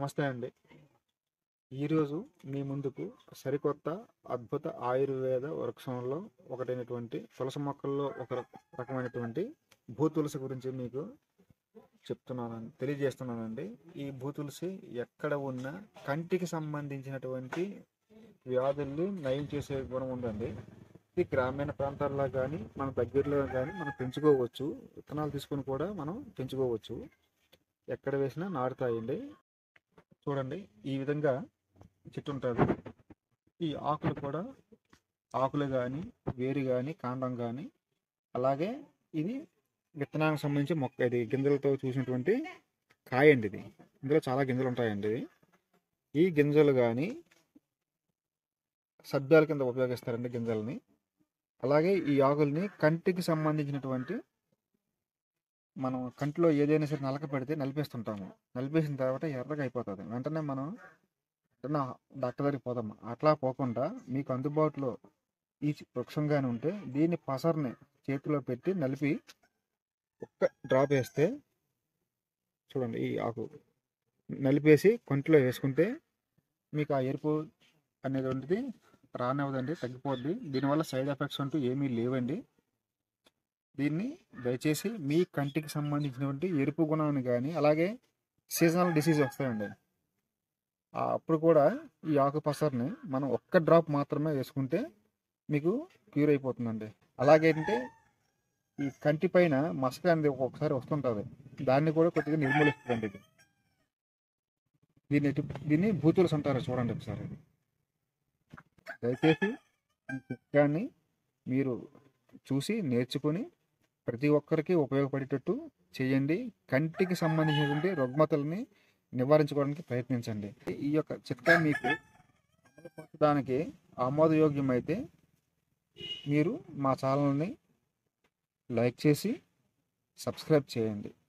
నమస్తే అండి ఈరోజు మీ ముందుకు సరికొత్త అద్భుత ఆయుర్వేద వృక్షంలో ఒకటైనటువంటి తులసి మొక్కల్లో ఒక రక- రకమైనటువంటి భూతులసి గురించి మీకు చెప్తున్నానండి తెలియజేస్తున్నానండి ఈ భూతులసి ఎక్కడ ఉన్నా కంటికి సంబంధించినటువంటి వ్యాధుల్ని నయం చేసే గుణం ఉందండి ఇది గ్రామీణ ప్రాంతాల్లో కానీ మన దగ్గరలో కానీ మనం పెంచుకోవచ్చు విత్తనాలు తీసుకొని కూడా మనం పెంచుకోవచ్చు ఎక్కడ వేసినా నాటుతాయండి చూడండి ఈ విధంగా చెట్టు ఉంటుంది ఈ ఆకులు కూడా ఆకులు కానీ వేరు కానీ కాండం కానీ అలాగే ఇది విత్తనానికి సంబంధించి మొక్క ఇది గింజలతో చూసినటువంటి కాయ అండి ఇది ఇందులో చాలా గింజలు ఉంటాయండి ఇది ఈ గింజలు కానీ సద్యాల కింద ఉపయోగిస్తారండి గింజల్ని అలాగే ఈ ఆకుల్ని కంటికి సంబంధించినటువంటి మనం కంటిలో ఏదైనా సరే నలక పెడితే నలిపేస్తుంటాము నలిపేసిన తర్వాత ఎర్రగా అయిపోతుంది వెంటనే మనం వెంటనే డాక్టర్ దగ్గరికి పోతాము అట్లా పోకుండా మీకు అందుబాటులో ఈ చి- వృక్షంగానే ఉంటే దీన్ని పసర్ని చేతిలో పెట్టి నలిపి ఒక్క డ్రాప్ వేస్తే చూడండి ఈ ఆకు నలిపేసి కంటిలో వేసుకుంటే మీకు ఆ ఎరుపు అనేటువంటిది రానివ్వదండి తగ్గిపోద్ది దీనివల్ల సైడ్ ఎఫెక్ట్స్ అంటూ ఏమీ లేవండి దీన్ని దయచేసి మీ కంటికి సంబంధించినటువంటి ఎరుపు గుణాన్ని కానీ అలాగే సీజనల్ డిసీజ్ వస్తాయండి ఆ అప్పుడు కూడా ఈ ఆకు పసర్ని మనం ఒక్క డ్రాప్ మాత్రమే వేసుకుంటే మీకు క్యూర్ అయిపోతుందండి అలాగే అంటే ఈ కంటి పైన మసక అనేది ఒక్కొక్కసారి వస్తుంటుంది దాన్ని కూడా కొద్దిగా నిర్మూలిస్తుందండి ఇది దీన్ని ఎటు- దీన్ని భూతులస్ అంటారు చూడండి ఒకసారి దయచేసి ఈ చిట్కాన్ని మీరు చూసి నేర్చుకొని ప్రతి ఒక్కరికి ఉపయోగపడేటట్టు చేయండి కంటికి సంబంధించినటువంటి రుగ్మతల్ని నివారించుకోవడానికి ప్రయత్నించండి ఈ యొక్క చిట్కా మీకు అమలు పరచడానికి ఆమోదయోగ్యమైతే మీరు మా ఛానల్ని లైక్ చేసి సబ్స్క్రైబ్ చేయండి